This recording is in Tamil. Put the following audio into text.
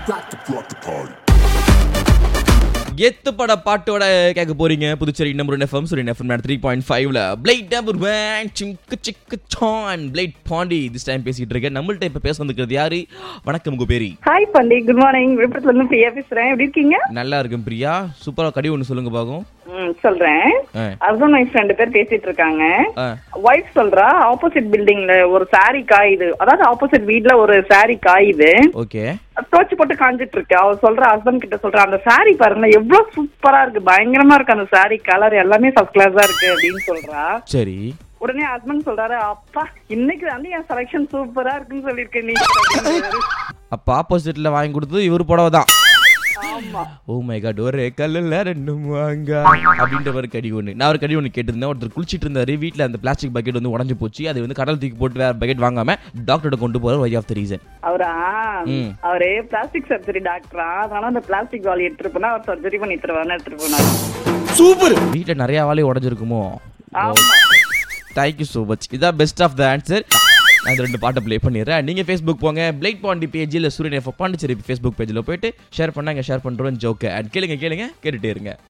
rock the rock the party. கெத்து பட பாட்டோட கேட்க போறீங்க Puducherry number FM Suryan FM three point ஃபைவ்ல பிளைட் நம்பர் ஒன் சிங்கு சிக்கு சான் பிளைட் பாண்டி திஸ் டைம் பேசிட்டு இருக்கேன் நம்மள்ட்ட இப்ப பேச வந்துக்கிறது யாரு வணக்கம் உங்க பேரி ஹாய் பண்டி குட் மார்னிங் விழுப்புரத்துல இருந்து பிரியா பேசுறேன் எப்படி இருக்கீங்க நல்லா இருக்கும் பிரியா சூப்பரா கடி ஒன்று சொல்லுங்க பாக்கும் ம் சொல்றேன் ஆ. ஹஸ்பண்ட் ஒய்ஃப் ரெண்டு பேர் பேசிட்டு இருக்காங்க ஆ. ஒய்ஃப் சொல்றா ஆப்போசிட் பில்டிங்ல ஒரு சாரி காயுது அதாவது ஆப்போசிட் வீட்ல ஒரு சாரி காயுது ஓகே தோச்சு போட்டு காஞ்சிட்டு இருக்கு அவ சொல்ற ஹஸ்பண்ட் கிட்ட சொல்ற அந்த சாரி பாருங்களேன் எவ்வளவு சூப்பரா இருக்கு பயங்கரமா இருக்கு அந்த சாரி கலர் எல்லாமே ஃபர்ஸ்ட் கிளாஸா இருக்கு அப்படின்னு சொல்றா சரி உடனே ஹஸ்பண்ட் சொல்றாரு அப்பா இன்னைக்கு வந்து என் செலக்ஷன் சூப்பரா இருக்குன்னு சொல்லியிருக்கேன் நீ அப்படின்றாரு. அப்ப ஆப்போசிட்ல வாங்கி கொடுத்தது இவர் புடவை தான் ஆமா ஓ மை காட் ஒரு கல்லுல ரெண்டு வாங்க அப்படின்ற மாதிரி கடி ஒன்று நான் ஒரு கடி ஒன்று கேட்டிருந்தேன் ஒருத்தர் குளிச்சிட்டு இருந்தாரு வீட்டில் அந்த பிளாஸ்டிக் பக்கெட் வந்து உடஞ்சு போச்சு அதை வந்து கடல் தூக்கி போட்டு வேற பக்கெட் வாங்காம டாக்டர்கிட்ட கொண்டு போற வை ஆஃப் த ரீசன் அவரா ம். அவரு பிளாஸ்டிக் சர்ஜரி டாக்டரா அதனால அந்த பிளாஸ்டிக் வாலி எடுத்துட்டு போனா அவர் சர்ஜரி பண்ணி தருவான்னு எடுத்துட்டு போனாரு வீட்டில் நிறைய வாழை உடஞ்சிருக்குமோ ஆமா தேங்க்யூ ஸோ மச் இதான் பெஸ்ட் ஆஃப் த ஆன்சர் நான் இந்த ரெண்டு பாட்டை ப்ளே பண்ணிடுறேன் நீங்கள் ஃபேஸ்புக் போங்க பிளைட் பாண்டி பேஜில் சூரியன் எஃப் பாண்டிச்சேரி ஃபேஸ்புக் பேஜில் போயிட்டு ஷேர் பண்ணாங்க ஷேர் பண்ணுறோம் ஜோக்க அண்ட் கேளுங்க கேளுங்க கேட்டுட்டே இருங்க